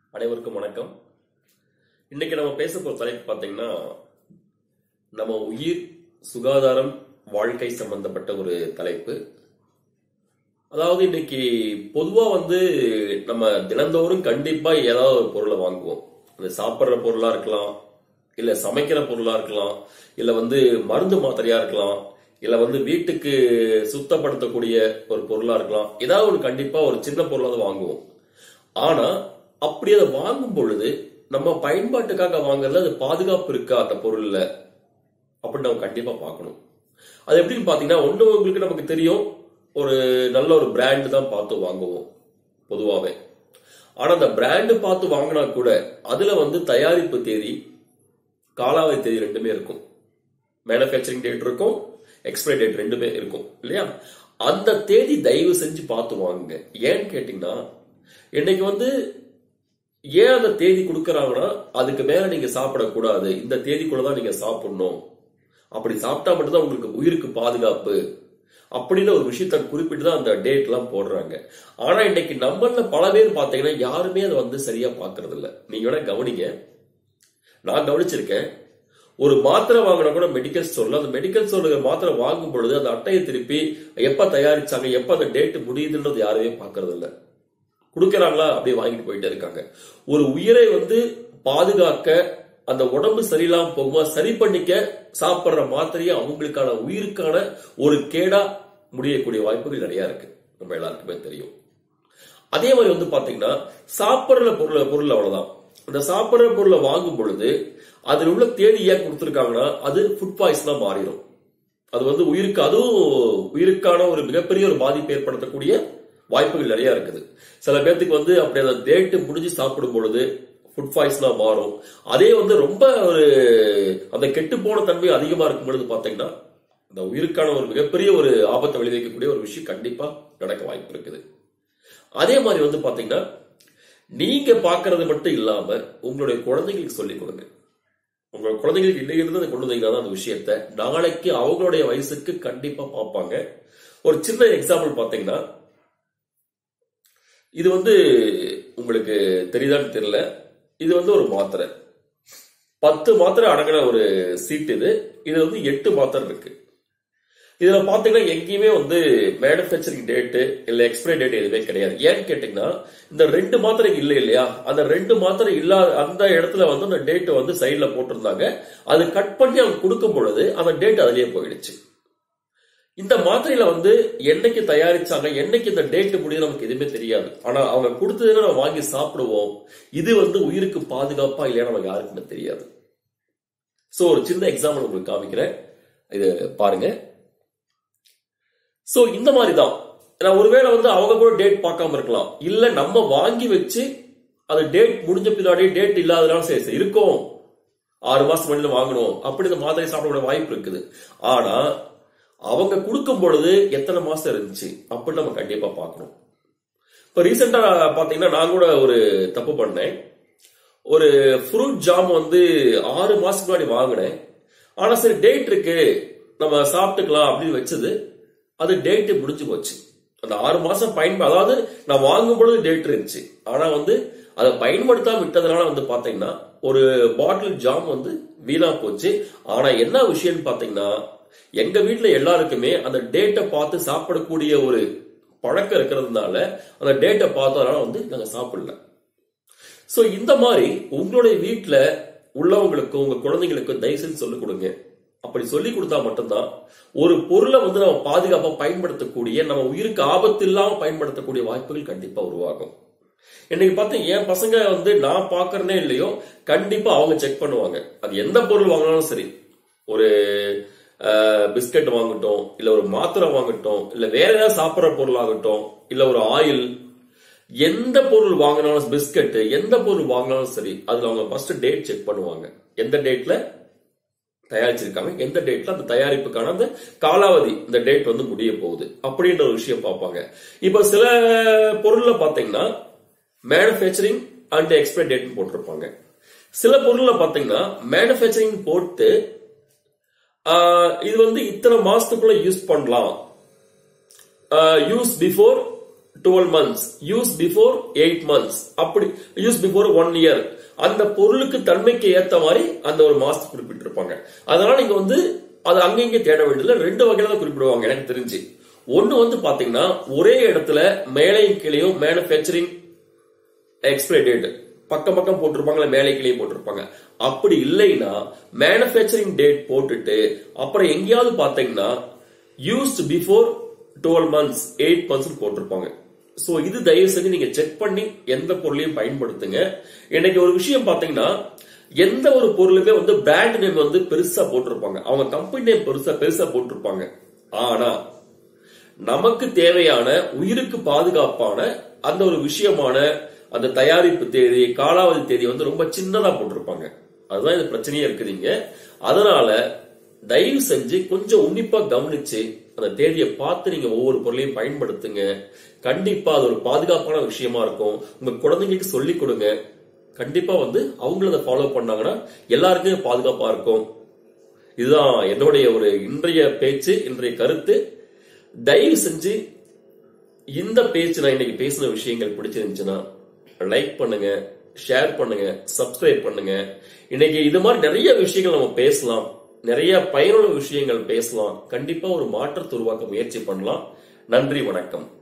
அனைவருக்கும் வணக்கம் இன்னைக்கு நம்ம பேச போற தலைப்பு பார்த்தீங்கன்னா நம்ம உயிர் சுகாதாரம் வாழ்க்கை சம்பந்தப்பட்ட ஒரு தலைப்பு அதாவது இன்னைக்கு பொதுவா வந்து நம்ம தினந்தோறும் கண்டிப்பா ஏதாவது ஒரு பொருளை வாங்குவோம் அது சாப்பிட்ற பொருளா இருக்கலாம் இல்ல சமைக்கிற பொருளா இருக்கலாம் இல்ல வந்து மருந்து மாத்திரையா இருக்கலாம் இல்ல வந்து வீட்டுக்கு சுத்தப்படுத்தக்கூடிய ஒரு பொருளா இருக்கலாம் ஏதாவது ஒரு கண்டிப்பா ஒரு சின்ன பொருளாவது வாங்குவோம் ஆனா அப்படி அதை வாங்கும் பொழுது நம்ம பயன்பாட்டுக்காக வாங்குறது அது பாதுகாப்பு இருக்கா அந்த பொருள்ல அப்படின்னு நம்ம கண்டிப்பா பார்க்கணும் அது எப்படின்னு பாத்தீங்கன்னா ஒண்ணு உங்களுக்கு நமக்கு தெரியும் ஒரு நல்ல ஒரு பிராண்ட் தான் பார்த்து வாங்குவோம் பொதுவாவே ஆனா அந்த பிராண்ட் பார்த்து வாங்கினா கூட அதுல வந்து தயாரிப்பு தேதி காலாவதி தேதி ரெண்டுமே இருக்கும் மேனுஃபேக்சரிங் டேட் இருக்கும் எக்ஸ்பைரி டேட் ரெண்டுமே இருக்கும் இல்லையா அந்த தேதி தயவு செஞ்சு பார்த்து வாங்குங்க ஏன்னு கேட்டீங்கன்னா இன்னைக்கு வந்து ஏன் அந்த தேதி கொடுக்கறாங்கன்னா அதுக்கு மேல நீங்க சாப்பிடக்கூடாது இந்த தேதிக்குள்ள தான் நீங்க சாப்பிடணும் அப்படி சாப்பிட்டா மட்டும்தான் உங்களுக்கு உயிருக்கு பாதுகாப்பு அப்படின்னு ஒரு விஷயத்த குறிப்பிட்டு தான் அந்த டேட் எல்லாம் போடுறாங்க ஆனா இன்னைக்கு நம்மள பல பேர் பாத்தீங்கன்னா யாருமே அதை வந்து சரியா பாக்குறது இல்ல நீங்க வேணா கவனிங்க நான் கவனிச்சிருக்கேன் ஒரு மாத்திரை வாங்கினா கூட மெடிக்கல் ஸ்டோர்ல அந்த மெடிக்கல் ஸ்டோர்ல மாத்திரை வாங்கும் பொழுது அந்த அட்டையை திருப்பி எப்ப தயாரிச்சாங்க எப்ப அந்த டேட் முடியுதுன்றது யாருமே பாக்குறது இல்ல கொடுக்கறாங்களா அப்படியே வாங்கிட்டு போயிட்டே இருக்காங்க ஒரு உயிரை வந்து பாதுகாக்க அந்த உடம்பு சரியில்லாம போகுமா சரி பண்ணிக்க சாப்பிடுற மாத்திரையை அவங்களுக்கான உயிருக்கான ஒரு கேடா முடியக்கூடிய வாய்ப்புகள் நிறைய இருக்கு நம்ம எல்லாருக்குமே தெரியும் அதே மாதிரி வந்து பாத்தீங்கன்னா சாப்பிடுற பொருள் பொருள் அவ்வளவுதான் அந்த சாப்பிடுற பொருளை வாங்கும் பொழுது அதில் உள்ள தேதி ஏன் கொடுத்துருக்காங்கன்னா அது ஃபுட் பாய்சனா மாறிடும் அது வந்து உயிருக்கு அதுவும் உயிருக்கான ஒரு மிகப்பெரிய ஒரு பாதிப்பு ஏற்படுத்தக்கூடிய வாய்ப்புகள் நிறைய இருக்குது சில பேர்த்துக்கு வந்து அப்படி அந்த டேட்டு முடிஞ்சு சாப்பிடும் பொழுது ஃபுட் பாய்சனா மாறும் அதே வந்து ரொம்ப ஒரு அந்த கெட்டு போன தன்மை அதிகமா இருக்கும் பொழுது பாத்தீங்கன்னா இந்த உயிருக்கான ஒரு மிகப்பெரிய ஒரு ஆபத்தை விளைவிக்கக்கூடிய ஒரு விஷயம் கண்டிப்பா நடக்க வாய்ப்பு இருக்குது அதே மாதிரி வந்து பாத்தீங்கன்னா நீங்க பாக்குறது மட்டும் இல்லாம உங்களுடைய குழந்தைங்களுக்கு சொல்லிக் கொடுங்க உங்க குழந்தைங்களுக்கு இன்னைக்கு இருந்து கொண்டு வந்தீங்கன்னா தான் அந்த விஷயத்த நாளைக்கு அவங்களுடைய வயசுக்கு கண்டிப்பா பார்ப்பாங்க ஒரு சின்ன எக்ஸாம்பிள் பாத்தீங்கன்னா இது வந்து உங்களுக்கு தெரியுதான்னு தெரியல இது வந்து ஒரு மாத்திரை பத்து மாத்திரை அடங்கின ஒரு சீட் இது இது வந்து எட்டு மாத்திரை இருக்கு இதுல பாத்தீங்கன்னா எங்கேயுமே வந்து மேனுபேக்சரிங் டேட்டு இல்ல எக்ஸ்பைரி டேட் எதுவுமே கிடையாது ஏன்னு கேட்டீங்கன்னா இந்த ரெண்டு மாத்திரை இல்ல இல்லையா அந்த ரெண்டு மாத்திரை இல்லாத அந்த இடத்துல வந்து அந்த டேட் வந்து சைட்ல போட்டிருந்தாங்க அது கட் பண்ணி அவங்க கொடுக்கும் பொழுது அந்த டேட் அதுலயே போயிடுச்சு இந்த மாத்திரையில வந்து என்னைக்கு தயாரிச்சாங்க என்னைக்கு இந்த டேட் முடியும் நமக்கு எதுவுமே தெரியாது ஆனா அவங்க கொடுத்ததுன்னு நம்ம வாங்கி சாப்பிடுவோம் இது வந்து உயிருக்கு பாதுகாப்பா இல்லையா நமக்கு யாருக்குமே தெரியாது சோ ஒரு சின்ன எக்ஸாம்பிள் உங்களுக்கு காமிக்கிறேன் இது பாருங்க சோ இந்த மாதிரி தான் நான் ஒருவேளை வந்து அவங்க கூட டேட் பார்க்காம இருக்கலாம் இல்ல நம்ம வாங்கி வச்சு அது டேட் முடிஞ்ச பின்னாடி டேட் இல்லாதனால சரி சரி இருக்கும் ஆறு மாசம் முன்னாடி வாங்கணும் அப்படி இந்த மாத்திரை சாப்பிடக்கூடிய வாய்ப்பு இருக்குது ஆனா அவங்க கொடுக்கும் பொழுது எத்தனை மாசம் இருந்துச்சு அப்படின்னு நம்ம கண்டிப்பா பார்க்கணும் இப்ப ரீசெண்டா பாத்தீங்கன்னா நான் கூட ஒரு தப்பு பண்ணேன் ஒரு ஃப்ரூட் ஜாம் வந்து ஆறு மாசத்துக்கு முன்னாடி வாங்கினேன் ஆனா சரி டேட் இருக்கு நம்ம சாப்பிட்டுக்கலாம் அப்படின்னு வச்சது அது டேட் முடிஞ்சு போச்சு அந்த ஆறு மாசம் பயன்ப அதாவது நான் வாங்கும் பொழுது டேட் இருந்துச்சு ஆனா வந்து அதை பயன்படுத்தாம விட்டதுனால வந்து பாத்தீங்கன்னா ஒரு பாட்டில் ஜாம் வந்து வீணா போச்சு ஆனா என்ன விஷயம்னு பாத்தீங்கன்னா எங்க வீட்டுல எல்லாருக்குமே அந்த டேட்டை பார்த்து சாப்பிடக்கூடிய ஒரு பழக்கம் இருக்கிறதுனால அந்த டேட்டை பார்த்ததுனால வந்து நாங்க சாப்பிடல சோ இந்த மாதிரி உங்களுடைய வீட்டுல உள்ளவங்களுக்கு உங்க குழந்தைங்களுக்கு தயவுசெய்து சொல்லிக் கொடுங்க அப்படி சொல்லி கொடுத்தா மட்டும்தான் ஒரு பொருளை வந்து நம்ம பாதுகாப்பா பயன்படுத்தக்கூடிய நம்ம உயிருக்கு ஆபத்து இல்லாம பயன்படுத்தக்கூடிய வாய்ப்புகள் கண்டிப்பா உருவாகும் இன்னைக்கு பார்த்து என் பசங்க வந்து நான் பாக்குறேனே இல்லையோ கண்டிப்பா அவங்க செக் பண்ணுவாங்க அது எந்த பொருள் வாங்கினாலும் சரி ஒரு பிஸ்கட் வாங்கட்டும் இல்ல ஒரு மாத்திரை வாங்கட்டும் இல்ல வேற ஏதாவது சாப்பிட்ற பொருள் ஆகட்டும் இல்ல ஒரு ஆயில் எந்த பொருள் வாங்கினாலும் பிஸ்கட் எந்த பொருள் வாங்கினாலும் சரி அதுல அவங்க ஃபர்ஸ்ட் டேட் செக் பண்ணுவாங்க எந்த டேட்ல தயாரிச்சிருக்காங்க எந்த டேட்ல அந்த தயாரிப்புக்கான அந்த காலாவதி இந்த டேட் வந்து முடிய போகுது அப்படின்ற ஒரு விஷயம் பார்ப்பாங்க இப்ப சில பொருள்ல பாத்தீங்கன்னா மேனுபேக்சரிங் அண்ட் எக்ஸ்பைரி டேட் போட்டிருப்பாங்க சில பொருள்ல பாத்தீங்கன்னா மேனுபேக்சரிங் போட்டு இது வந்து இத்தனை மாசத்துக்குள்ள யூஸ் பண்ணலாம் use before twelve months use before eight months அப்படி யூஸ் பிஃபோர் ஒன் இயர் அந்த பொருளுக்கு தன்மைக்கு ஏத்த மாதிரி அந்த ஒரு மாசத்துக்கு குறிப்பிட்டிருப்பாங்க அதனால நீங்க வந்து அது அங்கங்க தேட வேண்டியதுல ரெண்டு வகையில தான் குறிப்பிடுவாங்க எனக்கு தெரிஞ்சு ஒண்ணு வந்து பாத்தீங்கன்னா ஒரே இடத்துல மேலையும் கீழையும் மேனுபேக்சரிங் எக்ஸ்பிரி டேட் பக்கம் பக்கம் போட்டிருப்பாங்களா மேலே கீழே போட்டிருப்பாங்க அப்படி இல்லைன்னா மேனுபேக்சரிங் டேட் போட்டுட்டு அப்புறம் எங்கேயாவது பாத்தீங்கன்னா used before twelve months eight months போட்டிருப்பாங்க சோ இது தயவு செஞ்சு நீங்க செக் பண்ணி எந்த பொருளையும் பயன்படுத்துங்க இன்னைக்கு ஒரு விஷயம் பாத்தீங்கன்னா எந்த ஒரு பொருளுமே வந்து பிராண்ட் நேம் வந்து பெருசா போட்டிருப்பாங்க அவங்க கம்பெனி நேம் பெருசா பெருசா போட்டிருப்பாங்க ஆனா நமக்கு தேவையான உயிருக்கு பாதுகாப்பான அந்த ஒரு விஷயமான அந்த தயாரிப்பு தேதி காலாவதி தேதி வந்து ரொம்ப சின்னதா போட்டிருப்பாங்க அதுதான் இது பிரச்சனையே இருக்குதுங்க அதனால தயவு செஞ்சு கொஞ்சம் உன்னிப்பா கவனிச்சு அந்த தேதியை பார்த்து நீங்க ஒவ்வொரு பொருளையும் பயன்படுத்துங்க கண்டிப்பா அது ஒரு பாதுகாப்பான விஷயமா இருக்கும் உங்க குழந்தைங்களுக்கு சொல்லி கொடுங்க கண்டிப்பா வந்து அவங்களும் அதை ஃபாலோ பண்ணாங்கன்னா எல்லாருக்குமே பாதுகாப்பா இருக்கும் இதுதான் என்னுடைய ஒரு இன்றைய பேச்சு இன்றைய கருத்து தயவு செஞ்சு இந்த பேச்சு நான் இன்னைக்கு பேசின விஷயங்கள் பிடிச்சிருந்துச்சுன்னா லைக் பண்ணுங்க ஷேர் பண்ணுங்க சப்ஸ்கிரைப் பண்ணுங்க இன்னைக்கு இது மாதிரி நிறைய விஷயங்கள் நம்ம பேசலாம் நிறைய பயனுள்ள விஷயங்கள் பேசலாம் கண்டிப்பா ஒரு மாற்றத்தை உருவாக்க முயற்சி பண்ணலாம் நன்றி வணக்கம்